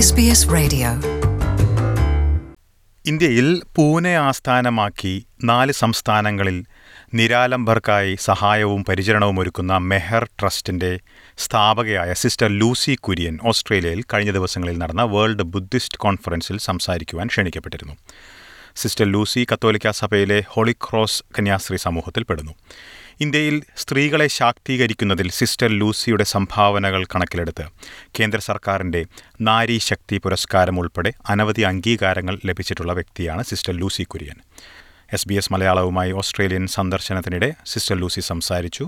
SBS Radio. ഇന്ത്യയിൽ പൂനെ ആസ്ഥാനമാക്കി നാല് സംസ്ഥാനങ്ങളിൽ നിരാലംബർക്കായി സഹായവും പരിചരണവും ഒരുക്കുന്ന മെഹർ ട്രസ്റ്റിന്റെ സ്ഥാപകയായ സിസ്റ്റർ ലൂസി കുര്യൻ ഓസ്ട്രേലിയയിൽ കഴിഞ്ഞ ദിവസങ്ങളിൽ നടന്ന വേൾഡ് ബുദ്ധിസ്റ്റ് കോൺഫറൻസിൽ സംസാരിക്കുവാൻ ക്ഷണിക്കപ്പെട്ടിരുന്നു സിസ്റ്റർ ലൂസി കത്തോലിക്ക സഭയിലെ ഹോളി ക്രോസ് കന്യാസ്ത്രീ സമൂഹത്തിൽപ്പെടുന്നു ഇന്ത്യയിൽ സ്ത്രീകളെ ശാക്തീകരിക്കുന്നതിൽ സിസ്റ്റർ ലൂസിയുടെ സംഭാവനകൾ കണക്കിലെടുത്ത് കേന്ദ്ര സർക്കാരിൻ്റെ നാരി ശക്തി പുരസ്കാരം ഉൾപ്പെടെ അനവധി അംഗീകാരങ്ങൾ ലഭിച്ചിട്ടുള്ള വ്യക്തിയാണ് sister Lucy Kurian S B S മലയാളവുമായി ഓസ്ട്രേലിയൻ സന്ദർശനത്തിനിടെ സിസ്റ്റർ ലൂസി സംസാരിച്ചു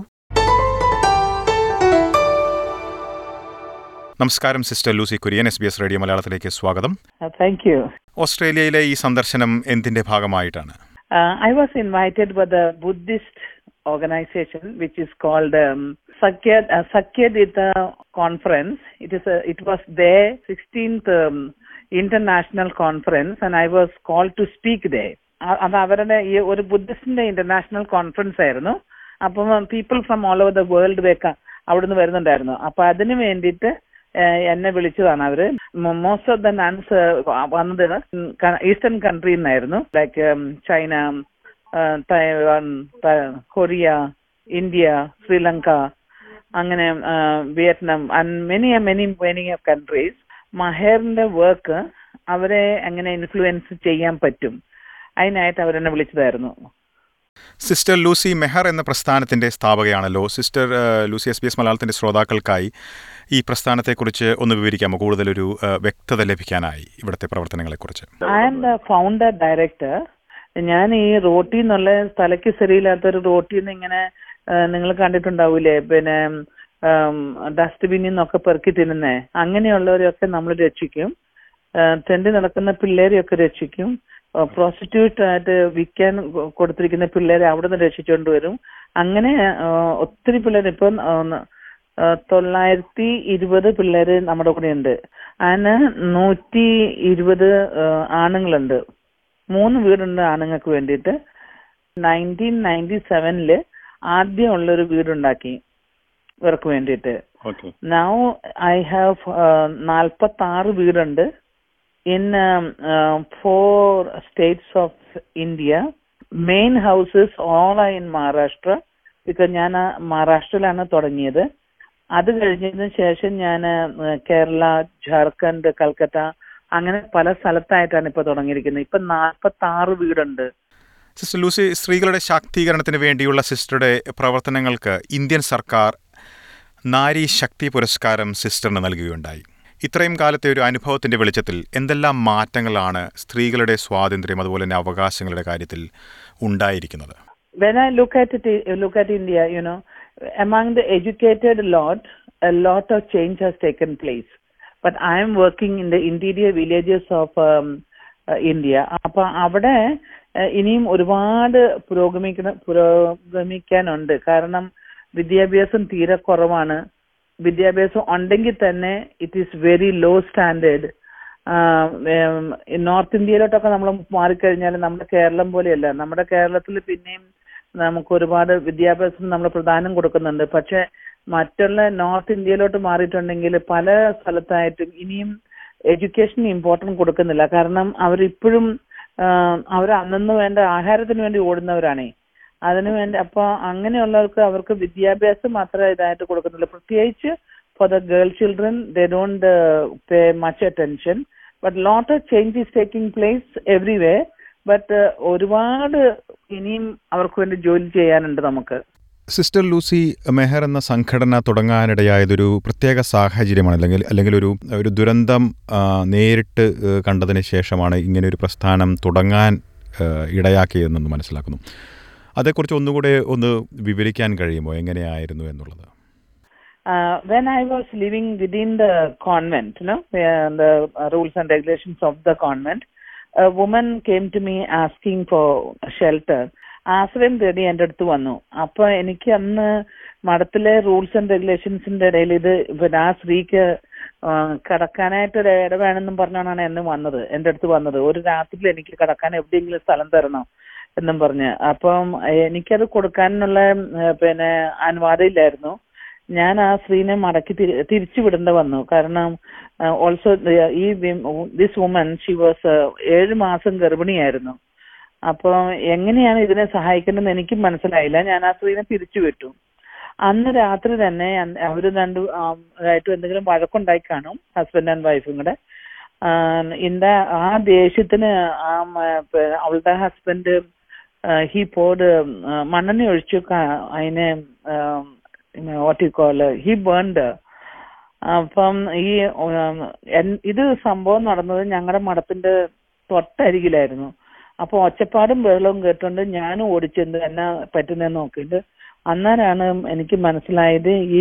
നമസ്കാരം sister Lucy Kurian S B S radio മലയാളത്തിലേക്ക് സ്വാഗതം Uh, thank you. ഓസ്ട്രേലിയയിലെ ഈ സന്ദർശനം എന്തിന്റെ ഭാഗമായിട്ടാണ് Uh, I was invited by the Buddhist organization, which is called um, Sakyad uh, Sakyadita Conference. It is a, it was their 16th um, international conference, and I was called to speak there. അ- അത് അവരുടെ ഈ ഒരു ബുദ്ധിസ്റ്റിന്റെ international conference ആയിരുന്നു അപ്പം people from all over the world വേക്ക അവിടുന്ന് വരുന്നുണ്ടായിരുന്നു അപ്പൊ അതിന് വേണ്ടിയിട്ട് ഏഹ് എന്നെ വിളിച്ചതാണ് അവര് മോസ്റ്റ് ഓഫ് ദ നൺസ് വന്നത് ഈസ്റ്റേൺ കൺട്രിയിൽ നിന്നായിരുന്നു like China Taiwan Korea India Sri Lanka അങ്ങനെ Vietnam and many many many countries മഹേറിന്റെ വർക്ക് അവരെ എങ്ങനെ ഇൻഫ്ലുവൻസ് ചെയ്യാൻ പറ്റും അതിനായിട്ട് അവരെന്നെ വിളിച്ചതായിരുന്നു സിസ്റ്റർ ലൂസി മെഹർ എന്ന പ്രസ്ഥാനത്തിന്റെ സ്ഥാപകയാണല്ലോ സിസ്റ്റർ ഏഹ്, ലൂസി എസ് ബി എസ് മലയാളത്തിന്റെ ശ്രോതാക്കൾക്കായി ഈ പ്രസ്ഥാനത്തെക്കുറിച്ച് ഒന്ന് വിവരിക്കാമോ കൂടുതലൊരു ഏഹ്, വ്യക്തത ലഭിക്കാനായി ഇവിടുത്തെ പ്രവർത്തനങ്ങളെക്കുറിച്ച് I am the founder director ഞാൻ ഈ റോട്ടി എന്നുള്ള തലയ്ക്ക് ശരിയില്ലാത്ത ഒരു റോട്ടി ഇങ്ങനെ നിങ്ങൾ കണ്ടിട്ടുണ്ടാവൂലേ പിന്നെ ഡസ്റ്റ്ബിന്നിൽ നിന്നൊക്കെ പെറുക്കി തിന്നുന്നേ അങ്ങനെയുള്ളവരെയൊക്കെ നമ്മൾ രക്ഷിക്കും ആ, തെണ്ടി നടക്കുന്ന പിള്ളേരെയൊക്കെ രക്ഷിക്കും പ്രോസ്റ്റിറ്റ്യൂട്ട് ആയിട്ട് വിൽക്കാൻ കൊ- കൊടുത്തിരിക്കുന്ന പിള്ളേരെ അവിടെ നിന്ന് രക്ഷിച്ചുകൊണ്ട് വരും അങ്ങനെ ആ, ഒത്തിരി പിള്ളേർ ഇപ്പം ആ, ന- ആ, തൊള്ളായിരത്തി ഇരുപത് പിള്ളേര് നമ്മുടെ കൂടെ ഉണ്ട് അതിന് നൂറ്റി ഇരുപത് ആ, ആണുങ്ങളുണ്ട് മൂന്ന് വീടുണ്ട് ആണുങ്ങൾക്ക് വേണ്ടിയിട്ട് നയൻറ്റീൻ നയൻറ്റി സെവനില് ആദ്യം ഉള്ളൊരു വീടുണ്ടാക്കി ഇവർക്ക് വേണ്ടിയിട്ട് ഓക്കെ നൗ ഐ ഹാവ് നാൽപ്പത്തി ആറ് വീടുണ്ട് in four states of India main houses all are in Maharashtra because ഞാൻ ആ മഹാരാഷ്ട്രയിലാണ് തുടങ്ങിയത് അത് കഴിഞ്ഞതിന് ശേഷം ഞാൻ കേരള ജാർഖണ്ഡ് കൽക്കട്ട അങ്ങനെ പല സ്ഥലത്തായിട്ടാണ് ഇപ്പൊ തുടങ്ങിയിരിക്കുന്നത് ഇപ്പൊ നാൽപ്പത്തി ആറ് വീടുണ്ട് സിസ്റ്റർ ലൂസി സ്ത്രീകളുടെ ശാക്തീകരണത്തിന് വേണ്ടിയുള്ള സിസ്റ്ററുടെ പ്രവർത്തനങ്ങൾക്ക് ഇന്ത്യൻ സർക്കാർ നാരി ശക്തി പുരസ്കാരം സിസ്റ്ററിന് നൽകുകയുണ്ടായി ഇത്രയും കാലത്തെ ഒരു അനുഭവത്തിന്റെ വെളിച്ചത്തിൽ എന്തെല്ലാം മാറ്റങ്ങളാണ് സ്ത്രീകളുടെ സ്വാതന്ത്ര്യം അതുപോലെ തന്നെ അവകാശങ്ങളുടെ കാര്യത്തിൽ ഉണ്ടായിരിക്കുന്നത് when I look at it, look at India, you know, among the educated lot, a lot of change has taken place. But I am working in the interior villages of um, uh, India. അപ്പൊ അവിടെ uh, ഇനിയും ഒരുപാട് പുരോഗമിക്കുന്ന പുരോഗമിക്കാനുണ്ട് കാരണം വിദ്യാഭ്യാസം തീരെ കുറവാണ് വിദ്യാഭ്യാസം ഉണ്ടെങ്കിൽ തന്നെ it is very low standard north ഇന്ത്യയിലോട്ടൊക്കെ നമ്മൾ മാറിക്കഴിഞ്ഞാൽ നമ്മുടെ കേരളം പോലെയല്ല നമ്മുടെ കേരളത്തിൽ പിന്നെയും നമുക്ക് ഒരുപാട് വിദ്യാഭ്യാസം നമ്മൾ പ്രധാനം കൊടുക്കുന്നുണ്ട് പക്ഷെ മറ്റുള്ള നോർത്ത് ഇന്ത്യയിലോട്ട് മാറിയിട്ടുണ്ടെങ്കിൽ പല സ്ഥലത്തായിട്ടും ഇനിയും എഡ്യൂക്കേഷന് ഇമ്പോർട്ടൻസ് കൊടുക്കുന്നില്ല കാരണം അവരിപ്പോഴും അവർ അന്നു വേണ്ട ആഹാരത്തിന് വേണ്ടി ഓടുന്നവരാണേ അതിനു വേണ്ടി അപ്പൊ അങ്ങനെയുള്ളവർക്ക് അവർക്ക് വിദ്യാഭ്യാസം മാത്രമേ ഇതായിട്ട് കൊടുക്കുന്നുള്ളൂ പ്രത്യേകിച്ച് for the girl children they don't pay much attention but lot of change is taking place every way but ഒരുപാട് ഇനിയും അവർക്ക് വേണ്ടി ജോലി ചെയ്യാനുണ്ട് നമുക്ക് സിസ്റ്റർ ലൂസി മെഹർ എന്ന സംഘടന തുടങ്ങാനിടയായതൊരു പ്രത്യേക സാഹചര്യമാണ് അല്ലെങ്കിൽ അല്ലെങ്കിൽ ഒരു ഒരു ദുരന്തം ആ, നേരിട്ട് ഏ, കണ്ടതിന് ശേഷമാണ് ഇങ്ങനെ ഒരു പ്രസ്ഥാനം തുടങ്ങാൻ ഏ, ഇടയാക്കിയതെന്ന് മനസ്സിലാക്കുന്നു അതേക്കുറിച്ച് ഒന്നുകൂടെ ഒന്ന് വിവരിക്കാൻ കഴിയുമോ എങ്ങനെയായിരുന്നു എന്നുള്ളത് uh, when I was living within the convent, you know, uh, the uh, rules and regulations of the convent, a woman came to me asking for shelter. ആശ്രയം തേടി എൻ്റെ അടുത്ത് വന്നു അപ്പൊ എനിക്ക് അന്ന് മഠത്തിലെ റൂൾസ് ആൻഡ് റെഗുലേഷൻസിന്റെ ഇടയിൽ ഇത് പിന്നെ ആ സ്ത്രീക്ക് ആ, കടക്കാനായിട്ട് ഒരു ഇട വേണമെന്നും പറഞ്ഞാണ് എന്നെ വന്നത് എൻ്റെ അടുത്ത് വന്നത് ഒരു രാത്രിയിൽ എനിക്ക് കടക്കാൻ എവിടെയെങ്കിലും സ്ഥലം തരണം എന്നും പറഞ്ഞ് അപ്പം എനിക്കത് കൊടുക്കാനുള്ള ഉം, പിന്നെ അനുവാദം ഇല്ലായിരുന്നു ഞാൻ ആ സ്ത്രീനെ മടക്കി തിരി- തിരിച്ചു വിടേണ്ട വന്നു കാരണം ഓൾസോ ഈ ദിസ് വുമൻ ഷി വാസ് ഏഴ് മാസം ഗർഭിണിയായിരുന്നു അപ്പോൾ എങ്ങനെയാണ് ഇതിനെ സഹായിക്കേണ്ടതെന്ന് എനിക്കും മനസ്സിലായില്ല ഞാൻ ആ സ്ത്രീനെ തിരിച്ചു വിട്ടു അന്ന് രാത്രി തന്നെ അന്ന് അവര് രണ്ട് ആം, ആയിട്ട് എന്തെങ്കിലും വഴക്കുണ്ടായി കാണും ഹസ്ബൻഡ് ആൻഡ് വൈഫും കൂടെ ഇന്റെ ആ ദേഷ്യത്തിന് ആ മ- പ- അവളുടെ ഹസ്ബൻഡ് ഹി പോഡ് മണ്ണെണ്ണ ഒഴിച്ചു ക- അതിനെ what you call he burned അപ്പം ഈ ഉം, എൻ- ഇത് സംഭവം നടന്നത് ഞങ്ങളുടെ മഠത്തിന്റെ തൊട്ടരികിലായിരുന്നു അപ്പൊ ഒച്ചപ്പാടും ബഹളവും കേട്ടോണ്ട് ഞാനും ഓടിച്ചെന്ത് എന്നാ പറ്റുന്നതെന്ന് നോക്കിയിട്ട് അന്നേരമാണ് എനിക്ക് മനസ്സിലായത് ഈ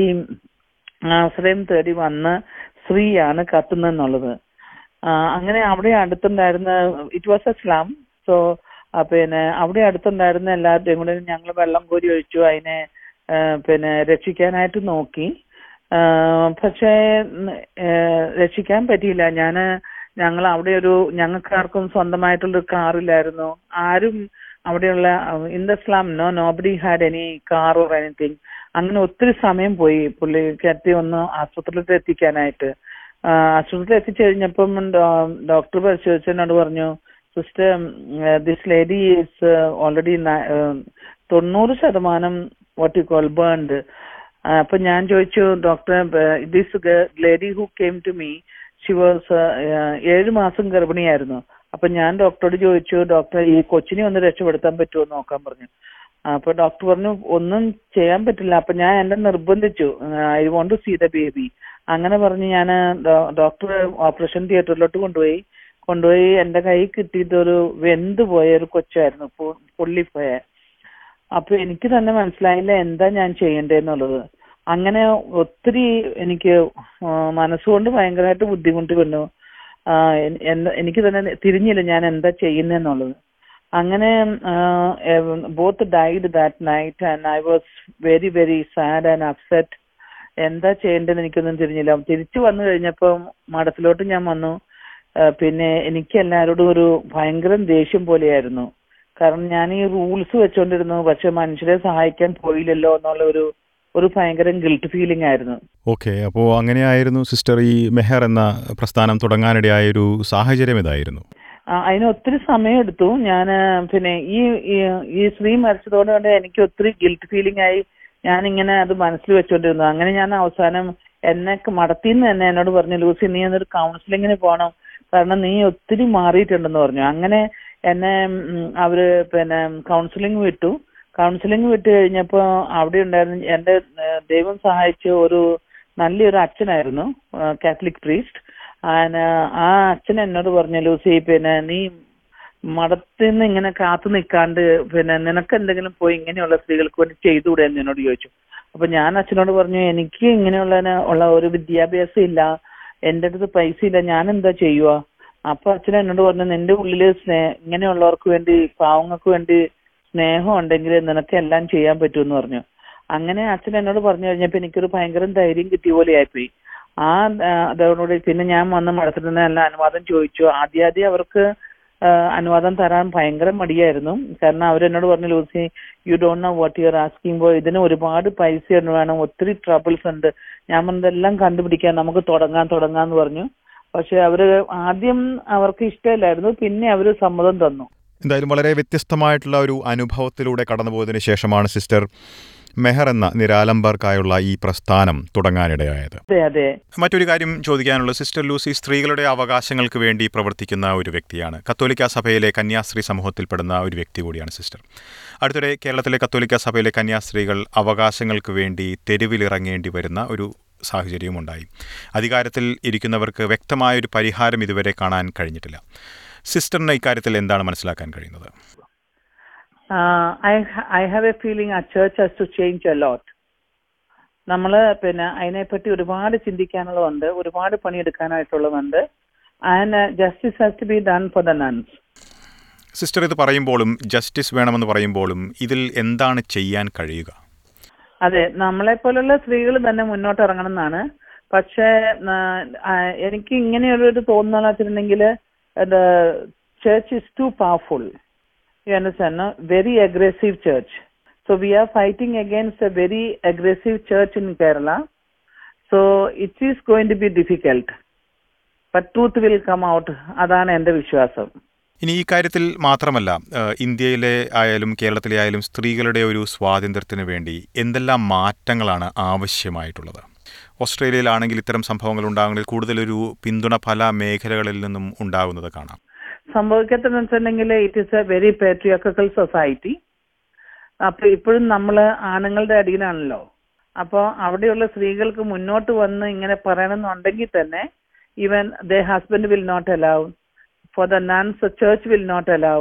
ആശ്രയം തേടി വന്ന സ്ത്രീയാണ് കത്തുന്നെന്നുള്ളത് ആ, അങ്ങനെ അവിടെ അടുത്തുണ്ടായിരുന്ന it was a slum so പിന്നെ അവിടെ അടുത്തുണ്ടായിരുന്ന എല്ലാവരുടെയും കൂടെ ഞങ്ങൾ വെള്ളം കോരി ഒഴിച്ചു അതിനെ ആ, പിന്നെ രക്ഷിക്കാനായിട്ട് നോക്കി ആ, പക്ഷേ ഉം, ഏ, രക്ഷിക്കാൻ പറ്റിയില്ല ഞാന് ഞങ്ങൾ അവിടെ ഒരു ഞങ്ങൾക്കാർക്കും സ്വന്തമായിട്ടുള്ളൊരു കാറില്ലായിരുന്നു ആരും അവിടെയുള്ള in the slum no nobody had any car or anything അങ്ങനെ ഒത്തിരി സമയം പോയി പുള്ളിക്കത്തി ഒന്ന് ആശുപത്രിയിൽ എത്തിക്കാനായിട്ട് ആ, ആശുപത്രിയിൽ എത്തിച്ചു കഴിഞ്ഞപ്പം ഡോക്ടർ പരിശോധിച്ചതിനോട് പറഞ്ഞു sister this lady is already തൊണ്ണൂറ് ശതമാനം വാട്ട് യു കോൾ ബേൺഡ് അപ്പൊ ഞാൻ ചോദിച്ചു doctor this lady who came to me she was ഏഴ് മാസം ഗർഭിണിയായിരുന്നു അപ്പൊ ഞാൻ ഡോക്ടറോട് ചോദിച്ചു ഡോക്ടർ ഈ കൊച്ചിനെ ഒന്ന് രക്ഷപ്പെടുത്താൻ പറ്റുമോ എന്ന് നോക്കാൻ പറഞ്ഞു അപ്പൊ ഡോക്ടർ പറഞ്ഞു ഒന്നും ചെയ്യാൻ പറ്റില്ല അപ്പൊ ഞാൻ എന്നെ നിർബന്ധിച്ചു I want to see the baby അങ്ങനെ പറഞ്ഞ് ഞാൻ ഡോക്ടർ ഓപ്പറേഷൻ തിയേറ്ററിലോട്ട് കൊണ്ടുപോയി കൊണ്ടുപോയി എന്റെ കൈ കിട്ടിയിട്ട് ഒരു വെന്ത് പോയ ഒരു കൊച്ചായിരുന്നു പൊ- പൊള്ളിപ്പോയ അപ്പൊ എനിക്ക് തന്നെ മനസ്സിലായില്ല എന്താ ഞാൻ ചെയ്യണ്ടേന്നുള്ളത് അങ്ങനെ ഒത്തിരി എനിക്ക് ആ, മനസ്സുകൊണ്ട് ഭയങ്കരമായിട്ട് ബുദ്ധിമുട്ട് വന്നു ആ, എൻ- എന്ത- എനിക്ക് തന്നെ തിരിഞ്ഞില്ല ഞാൻ എന്താ ചെയ്യുന്നെന്നുള്ളത് അങ്ങനെ both died that night and I was very very sad and upset എന്താ ചെയ്യേണ്ടതെന്ന് എനിക്കൊന്നും തിരിഞ്ഞില്ല തിരിച്ചു വന്നു കഴിഞ്ഞപ്പോൾ മഠത്തിലോട്ട് ഞാൻ വന്നു ആ, പിന്നെ എനിക്ക് എല്ലാവരോടും ഒരു ഭയങ്കര ദേഷ്യം പോലെയായിരുന്നു കാരണം ഞാൻ ഈ റൂൾസ് വെച്ചോണ്ടിരുന്നു പക്ഷെ മനുഷ്യരെ സഹായിക്കാൻ പോയില്ലല്ലോ എന്നുള്ള ഒരു ഒരു ഭയങ്കര ഗിൽട്ട് ഫീലിംഗ് ആയിരുന്നു ഓക്കെ അപ്പോൾ അങ്ങനെയായിരുന്നു സിസ്റ്റർ ഈ മെഹർ എന്ന പ്രസ്ഥാനം തുടങ്ങാനിടയായ ഒരു സാഹചര്യം ഇതായിരുന്നു ആ, അതിന് ഒത്തിരി സമയം എടുത്തു ഞാൻ പിന്നെ ഈ ഈ- ഈ സ്ത്രീ മരിച്ചതോടെ കൊണ്ട് എനിക്ക് ഒത്തിരി ഗിൽട്ട് ഫീലിംഗ് ആയി ഞാൻ ഇങ്ങനെ അത് മനസ്സിൽ വെച്ചോണ്ടിരുന്നു അങ്ങനെ ഞാൻ അവസാനം എന്നെ മടത്തിന്ന് തന്നെ എന്നോട് പറഞ്ഞു ലൂസി നീ എന്നൊരു കൗൺസിലിങ്ങിന് പോകണം കാരണം നീ ഒത്തിരി മാറിയിട്ടുണ്ടെന്ന് പറഞ്ഞു അങ്ങനെ എന്നെ ഉം, അവര് പിന്നെ കൗൺസിലിംഗ് വിട്ടു കൗൺസിലിംഗ് വിട്ട് കഴിഞ്ഞപ്പോ അവിടെ ഉണ്ടായിരുന്ന എന്റെ ഏഹ്, ദൈവം സഹായിച്ച ഒരു നല്ലൊരു അച്ഛനായിരുന്നു കാത്തലിക് പ്രീസ്റ്റ് ആ അച്ഛൻ എന്നോട് പറഞ്ഞു ലൂസി പിന്നെ നീ മഠത്തിൽ നിന്ന് ഇങ്ങനെ കാത്തു നിൽക്കാണ്ട് പിന്നെ നിനക്ക് എന്തെങ്കിലും പോയി ഇങ്ങനെയുള്ള സ്ത്രീകൾക്ക് വേണ്ടി ചെയ്തുകൂടെ എന്ന് എന്നോട് ചോദിച്ചു അപ്പൊ ഞാൻ അച്ഛനോട് പറഞ്ഞു എനിക്ക് ഇങ്ങനെയുള്ള ഉള്ള ഒരു വിദ്യാഭ്യാസം ഇല്ല എന്റെ അടുത്ത് പൈസ ഇല്ല ഞാൻ എന്താ ചെയ്യുക അപ്പൊ അച്ഛൻ എന്നോട് പറഞ്ഞു നിന്റെ ഉള്ളില് സ്നേ ഇങ്ങനെയുള്ളവർക്ക് വേണ്ടി പാവങ്ങൾക്ക് വേണ്ടി സ്നേഹം ഉണ്ടെങ്കിൽ നിനക്ക് എല്ലാം ചെയ്യാൻ പറ്റുമെന്ന് പറഞ്ഞു അങ്ങനെ അച്ഛൻ എന്നോട് പറഞ്ഞു കഴിഞ്ഞപ്പോ എനിക്കൊരു ഭയങ്കര ധൈര്യം കിട്ടിയ പോലെ ആയിപ്പോയി ആ ആ, അതോടുകൂടി പിന്നെ ഞാൻ വന്ന മഠത്തിൽ നിന്ന് എല്ലാ അനുവാദം ചോദിച്ചു ആദ്യാദ്യം അവർക്ക് ആ, അനുവാദം തരാൻ ഭയങ്കര മടിയായിരുന്നു കാരണം അവരെന്നോട് പറഞ്ഞു Lucy you don't know what you are asking ബോ ഇതിന് ഒരുപാട് പൈസ വേണം ഒത്തിരി ട്രബിൾസ് ഉണ്ട് ഞാൻ പറഞ്ഞതെല്ലാം കണ്ടുപിടിക്കാൻ നമുക്ക് തുടങ്ങാൻ തുടങ്ങാന്ന് പറഞ്ഞു പക്ഷെ അവര് ആദ്യം അവർക്ക് ഇഷ്ടമില്ലായിരുന്നു പിന്നെ അവര് സമ്മതം തന്നു എന്തായാലും വളരെ വ്യത്യസ്തമായിട്ടുള്ള ഒരു അനുഭവത്തിലൂടെ കടന്നുപോയതിനു ശേഷമാണ് സിസ്റ്റർ മെഹർ എന്ന നിരാലംബർക്കായുള്ള ഈ പ്രസ്ഥാനം തുടങ്ങാനിടയായത് അതെ അതെ മറ്റൊരു കാര്യം ചോദിക്കാനുള്ളത് സിസ്റ്റർ ലൂസി സ്ത്രീകളുടെ അവകാശങ്ങൾക്ക് വേണ്ടി പ്രവർത്തിക്കുന്ന ഒരു വ്യക്തിയാണ് കത്തോലിക്ക സഭയിലെ കന്യാസ്ത്രീ സമൂഹത്തിൽപ്പെടുന്ന ഒരു വ്യക്തി കൂടിയാണ് സിസ്റ്റർ അടുത്തിടെ കേരളത്തിലെ കത്തോലിക്ക സഭയിലെ കന്യാസ്ത്രീകൾ അവകാശങ്ങൾക്ക് വേണ്ടി തെരുവിലിറങ്ങേണ്ടി വരുന്ന ഒരു സാഹചര്യമുണ്ടായി അധികാരത്തിൽ ഇരിക്കുന്നവർക്ക് വ്യക്തമായൊരു പരിഹാരം ഇതുവരെ കാണാൻ കഴിഞ്ഞിട്ടില്ല സിസ്റ്ററിന് ഇക്കാര്യത്തിൽ എന്താണ് മനസ്സിലാക്കാൻ കഴിയുന്നത് I I have a feeling ah church has to change a lot നമ്മള് പിന്നെ അതിനെപ്പറ്റി ഒരുപാട് ചിന്തിക്കാനുള്ളതുണ്ട് ഒരുപാട് പണിയെടുക്കാനായിട്ടുള്ളതുണ്ട് and justice has to be done for the nuns sister ഇത് പറയുമ്പോഴും ജസ്റ്റിസ് വേണമെന്ന് പറയുമ്പോഴും ഇതിൽ എന്താണ് ചെയ്യാൻ കഴിയുക അതെ നമ്മളെ പോലുള്ള സ്ത്രീകൾ തന്നെ മുന്നോട്ട് ഇറങ്ങണം എന്നാണ് പക്ഷേ എനിക്ക് ഇങ്ങനെയുള്ള ഒരു തോന്നൽ വെച്ചിട്ടുണ്ടെങ്കിൽ church is too powerful you understand very aggressive church So we are fighting against a very aggressive church in Kerala. So it is going to be difficult. But truth will come out. അതാണ് എൻ്റെ വിശ്വാസം ഇനി ഈ കാര്യത്തിൽ മാത്രമല്ല ഏഹ്, ഇന്ത്യയിലെ ആയാലും കേരളത്തിലെ ആയാലും സ്ത്രീകളുടെ ഒരു സ്വാതന്ത്ര്യത്തിന് വേണ്ടി എന്തെല്ലാം മാറ്റങ്ങളാണ് ആവശ്യമായിട്ടുള്ളത് ഓസ്ട്രേലിയയിലാണെങ്കിൽ ഇത്തരം സംഭവങ്ങൾ ഉണ്ടാകുന്നതിൽ കൂടുതലൊരു പിന്തുണ പല മേഖലകളിൽ നിന്നും ഉണ്ടാകുന്നത് കാണാം സംഭവിക്കത്തെന്ന് വെച്ചിട്ടുണ്ടെങ്കിൽ it is a very patriarchal society അപ്പൊ ഇപ്പോഴും നമ്മൾ ആണുങ്ങളുടെ അടിയിലാണല്ലോ അപ്പോൾ അവിടെയുള്ള സ്ത്രീകൾക്ക് മുന്നോട്ട് വന്ന് ഇങ്ങനെ പറയണമെന്നുണ്ടെങ്കിൽ തന്നെ even the husband will not allow for the nuns church will not allow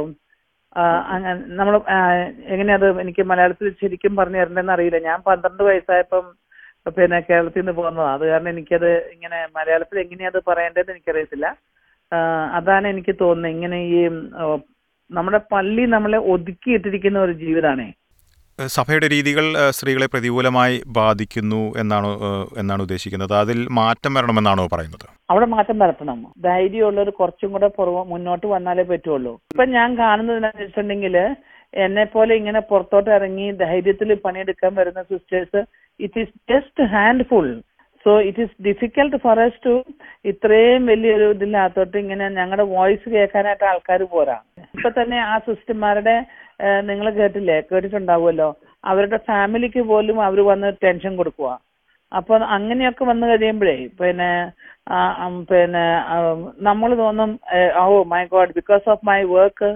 അങ്ങനെ നമ്മൾ എങ്ങനെയത് എനിക്ക് മലയാളത്തിൽ ശരിക്കും പറഞ്ഞു തരണ്ടെന്ന് അറിയില്ല ഞാൻ പന്ത്രണ്ട് വയസ്സായപ്പം പിന്നെ കേരളത്തിൽ നിന്ന് പോകുന്നതാണ് അത് കാരണം എനിക്കത് ഇങ്ങനെ മലയാളത്തിൽ എങ്ങനെയാ അത് പറയേണ്ടതെന്ന് എനിക്കറിയത്തില്ല ആ, അതാണ് എനിക്ക് തോന്നുന്നത് ഇങ്ങനെ ഈ ആ, നമ്മുടെ പള്ളി നമ്മളെ ഒതുക്കിയിട്ടിരിക്കുന്ന ഒരു ജീവിതമാണേ ഏഹ്, സഭയുടെ രീതികൾ ഏഹ്, സ്ത്രീകളെ പ്രതികൂലമായി ബാധിക്കുന്നു എന്നാണോ ഏഹ്, എന്നാണ് ഉദ്ദേശിക്കുന്നത് അതിൽ മാറ്റം വരണമെന്നാണോ പറയുന്നത് അവിടെ മാറ്റം വരുത്തണം ധൈര്യമുള്ളവർ കുറച്ചും കൂടെ പുറകെ മുന്നോട്ട് വന്നാലേ പറ്റുള്ളൂ ഇപ്പൊ ഞാൻ കാണുന്നത് വെച്ചിട്ടുണ്ടെങ്കിൽ എന്നെ പോലെ ഇങ്ങനെ പുറത്തോട്ട് ഇറങ്ങി ധൈര്യത്തിൽ പണിയെടുക്കാൻ വരുന്ന sisters it is just handful so it is difficult for us to ഇത്രയും വലിയൊരു ഇതിനകത്തോട്ട് ഇങ്ങനെ ഞങ്ങളുടെ വോയിസ് കേൾക്കാനായിട്ട് ആൾക്കാർ പോരാ ഇപ്പൊ തന്നെ ആ സിസ്റ്റർമാരുടെ നിങ്ങൾ കേട്ടില്ലേ കേട്ടിട്ടുണ്ടാവുമല്ലോ അവരുടെ ഫാമിലിക്ക് പോലും അവർ വന്ന് ടെൻഷൻ കൊടുക്കുക അപ്പൊ അങ്ങനെയൊക്കെ വന്നു കഴിയുമ്പോഴേ പിന്നെ ആ, ഉം, പിന്നെ നമ്മൾ തോന്നും oh my God because of my work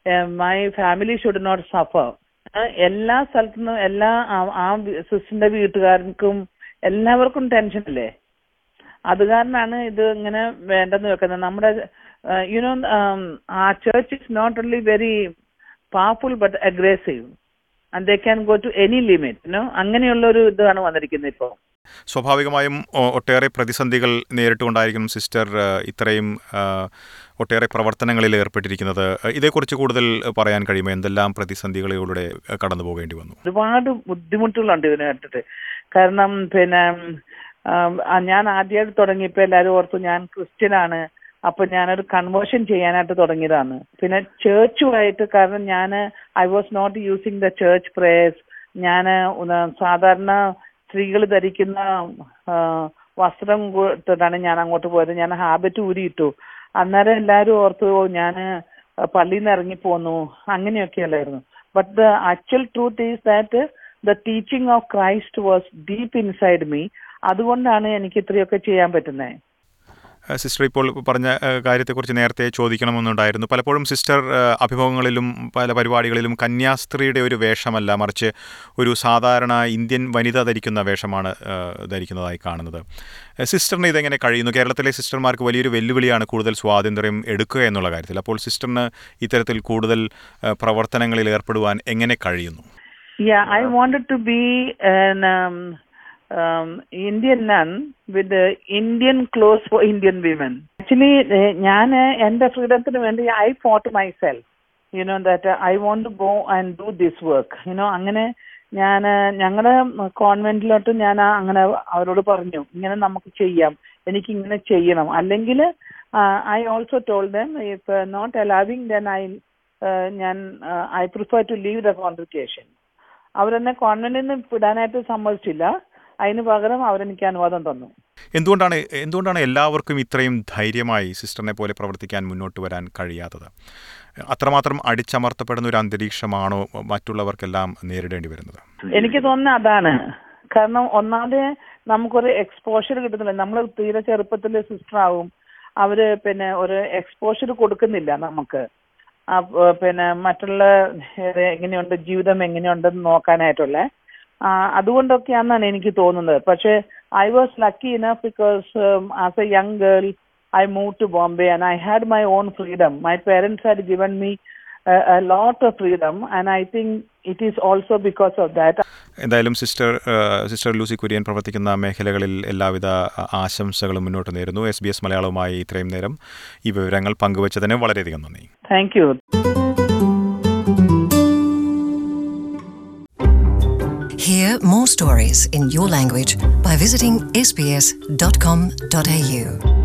my family should not suffer എല്ലാ സ്ഥലത്തു നിന്നും എല്ലാ ആ- ആ സിസ്റ്ററിന്റെ വീട്ടുകാർക്കും എല്ലാവർക്കും ടെൻഷൻ അല്ലേ അത് കാരണമാണ് ഇത് ഇങ്ങനെ വേണ്ടെന്ന് വെക്കുന്നത് നമ്മുടെ യുനോ ആ church is not only very powerful but aggressive and they can go to any limit you know അങ്ങനെയുള്ള ഒരു ഇതാണ് വന്നിരിക്കുന്നത് ഇപ്പോൾ സ്വാഭാവികമായും ഒ- ഒട്ടേറെ പ്രതിസന്ധികൾ നേരിട്ടുകൊണ്ടായിരിക്കും സിസ്റ്റർ ഏഹ്, ഇത്രയും ഏഹ്, ഒട്ടേറെ പ്രവർത്തനങ്ങളിൽ ഏർപ്പെട്ടിരിക്കുന്നത് ഏഹ്, ഇതേക്കുറിച്ച് കൂടുതൽ പറയാൻ കഴിയുമോ എന്തെല്ലാം പ്രതിസന്ധികളിലൂടെ ഏഹ്, കടന്നു പോകേണ്ടി വന്നു ഒരുപാട് ബുദ്ധിമുട്ടുകളുണ്ട് ഇതിനെ കേട്ടിട്ട് കാരണം പിന്നെ ആം, ആ, ഞാൻ ആദ്യമായിട്ട് തുടങ്ങിയപ്പോ എല്ലാവരും ഓർത്തു ഞാൻ ക്രിസ്ത്യനാണ് അപ്പൊ ഞാനൊരു കൺവേർഷൻ ചെയ്യാനായിട്ട് തുടങ്ങിയതാണ് പിന്നെ ചേർച്ചുമായിട്ട് കാരണം ഞാൻ I was not using the church prayers ഞാൻ സാധാരണ സ്ത്രീകൾ ധരിക്കുന്ന ആ, വസ്ത്രം കൊടുത്തിട്ടാണ് ഞാൻ അങ്ങോട്ട് പോയത് ഞാൻ ഹാബിറ്റ് ഊരിയിട്ടു അന്നേരം എല്ലാവരും ഓർത്തു ഞാൻ പള്ളിയിൽ നിന്ന് ഇറങ്ങി പോന്നു അങ്ങനെയൊക്കെയല്ലായിരുന്നു but the actual truth is that the teaching of Christ was deep inside me അതുകൊണ്ടാണ് എനിക്ക് ഇത്രയൊക്കെ ചെയ്യാൻ പറ്റുന്നത് ഏഹ്, സിസ്റ്റർ ഇപ്പോൾ പറഞ്ഞ ഏഹ്, കാര്യത്തെക്കുറിച്ച് നേരത്തെ ചോദിക്കണമെന്നുണ്ടായിരുന്നു പലപ്പോഴും സിസ്റ്റർ ഏഹ്, അഭിമുഖങ്ങളിലും പല പരിപാടികളിലും കന്യാസ്ത്രീയുടെ ഒരു വേഷമല്ല മറിച്ച് ഒരു സാധാരണ ഇന്ത്യൻ വനിത ധരിക്കുന്ന വേഷമാണ് ഏഹ്, ധരിക്കുന്നതായി കാണുന്നത് ഏഹ്, സിസ്റ്ററിന് ഇതെങ്ങനെ കഴിയുന്നു കേരളത്തിലെ സിസ്റ്റർമാർക്ക് വലിയൊരു വെല്ലുവിളിയാണ് കൂടുതൽ സ്വാതന്ത്ര്യം എടുക്കുക എന്നുള്ള കാര്യത്തിൽ അപ്പോൾ സിസ്റ്ററിന് ഇത്തരത്തിൽ കൂടുതൽ ഏഹ്, പ്രവർത്തനങ്ങളിൽ ഏർപ്പെടുവാൻ എങ്ങനെ കഴിയുന്നു Yeah, I wanted to be an um, um, Indian nun with the Indian clothes for Indian women. Actually, ഞാൻ എന്റെ ഫ്രീഡത്തിന് വേണ്ടി I fought myself you know that I want to go and do this work you know അങ്ങനെ ഞാൻ ഞങ്ങളുടെ കോൺവെന്റിലോട്ട് ഞാൻ അങ്ങനെ അവരോട് പറഞ്ഞു ഇങ്ങനെ നമുക്ക് ചെയ്യാം എനിക്ക് ഇങ്ങനെ ചെയ്യണം അല്ലെങ്കിൽ I also told them if not allowing then I ഞാൻ I prefer to leave the congregation അവരെന്നെ കോൺവെന്റിൽ നിന്ന് വിടാനായിട്ട് സമ്മതിച്ചില്ല അതിന് പകരം അവരെനിക്ക് അനുവാദം തന്നു എന്തുകൊണ്ടാണ് എന്തുകൊണ്ടാണ് എല്ലാവർക്കും ഇത്രയും ധൈര്യമായി സിസ്റ്ററിനെ പോലെ പ്രവർത്തിക്കാൻ മുന്നോട്ട് വരാൻ കഴിയാത്തത് അത്രമാത്രം അടിച്ചമർത്തപ്പെടുന്ന ഒരു അന്തരീക്ഷമാണോ മറ്റുള്ളവർക്കെല്ലാം നേരിടേണ്ടി വരുന്നത് എനിക്ക് തോന്നുന്നത് അതാണ് കാരണം ഒന്നാമത് നമുക്കൊരു എക്സ്പോഷർ കിട്ടുന്നില്ല നമ്മൾ തീരെ ചെറുപ്പത്തിൽ സിസ്റ്റർ ആവും അവര് പിന്നെ ഒരു എക്സ്പോഷർ കൊടുക്കുന്നില്ല നമുക്ക് അപ്പൊ പിന്നെ മറ്റുള്ള ഏത് എങ്ങനെയുണ്ട് ജീവിതം എങ്ങനെയുണ്ടെന്ന് നോക്കാനായിട്ടുള്ള ആ, അതുകൊണ്ടൊക്കെയാണെന്നാണ് എനിക്ക് തോന്നുന്നത് പക്ഷെ I was lucky enough because as a young girl I move to Bombay and I had my own freedom my parents had given me a lot of freedom and I think it is also because of that. എന്തായാലും sister ഏഹ്, sister Lucy Kurian പ്രവർത്തിക്കുന്ന മേഖലകളിൽ എല്ലാവിധ അ- ആശംസകളും മുന്നോട്ട് നേരുന്നു S B S മലയാളവുമായി ഇത്രയും നേരം ഈ വിവരങ്ങൾ പങ്കുവച്ചതിന് വളരെയധികം നന്ദി Thank you. Hear more stories in your language by visiting sbs.com.au.